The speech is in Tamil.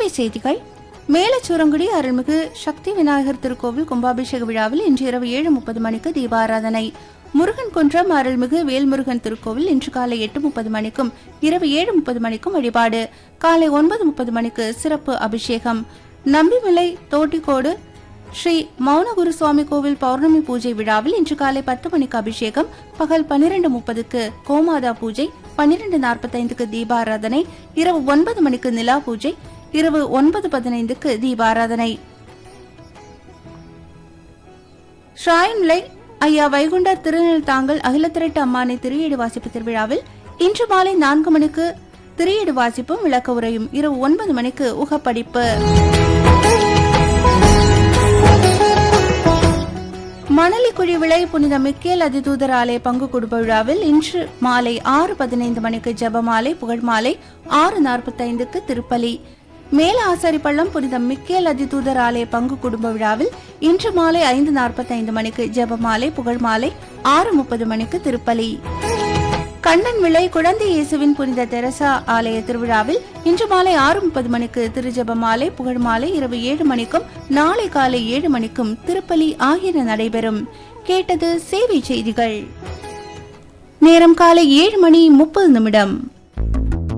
செய்திகள் மேலச்சூரங்குடி அருள்மிகு சக்தி விநாயகர் திருக்கோவில் கும்பாபிஷேக விழாவில் இன்று இரவு ஏழு முப்பது மணிக்கு தீபாராதனை முருகன் குன்றம் அருள்மிகு வேல்முருகன் திருக்கோவில் இன்று காலை எட்டு முப்பது மணிக்கும் இரவு ஏழு முப்பது மணிக்கும் வழிபாடு காலை ஒன்பது முப்பது மணிக்கு சிறப்பு அபிஷேகம் நம்பிமலை தோட்டிக்கோடு ஸ்ரீ மௌனகுரு சுவாமி கோவில் பௌர்ணமி பூஜை விழாவில் இன்று காலை பத்து மணிக்கு அபிஷேகம் பகல் பன்னிரண்டு முப்பதுக்கு கோமாதா பூஜை பன்னிரண்டு நாற்பத்தைந்துக்கு தீபாராதனை இரவு ஒன்பது மணிக்கு நிலா பூஜை இரவு ஒன்பது பதினைந்துக்கு தீபாராதனை ஷாயன்லை ஐயா வைகுண்டர் திருநெல் தாங்கல் அகிலத்திரட்டு அம்மானை திரியேடு வாசிப்பு திருவிழாவில் இன்று மாலை நான்கு மணிக்கு திரியேடு வாசிப்பும் விளக்க உரையும் இரவு ஒன்பது மணிக்கு உகப்படிப்பு மணலிக்குழி விளை புனித மிக்கேல் அதிதூதர் ஆலய பங்கு குடும்ப விழாவில் இன்று மாலை ஆறு பதினைந்து மணிக்கு ஜெபமாலை புகழ்மாலை ஆறு நாற்பத்தைந்துக்கு திருப்பலி மேல ஆசாரிப்பள்ளம் புனித மிக்கேல் அதிதூதர் ஆலய பங்கு குடும்ப விழாவில் இன்று மாலை ஐந்து நாற்பத்தைந்து மணிக்கு ஜெபமாலை புகழ்மாலை ஆறு முப்பது மணிக்கு திருப்பலி கண்ணன் விளை குழந்தை இயேசுவின் புனித தெரசா ஆலய திருவிழாவில் இன்று மாலை ஆறு முப்பது மணிக்கு திருஜப மாலை புகழ் மாலை இரவு ஏழு மணிக்கும் நாளை காலை ஏழு மணிக்கும் திருப்பலி ஆகியன நடைபெறும் கேட்டது சேவை செய்திகள் நேரம் காலை ஏழு மணி முப்பது நிமிடம்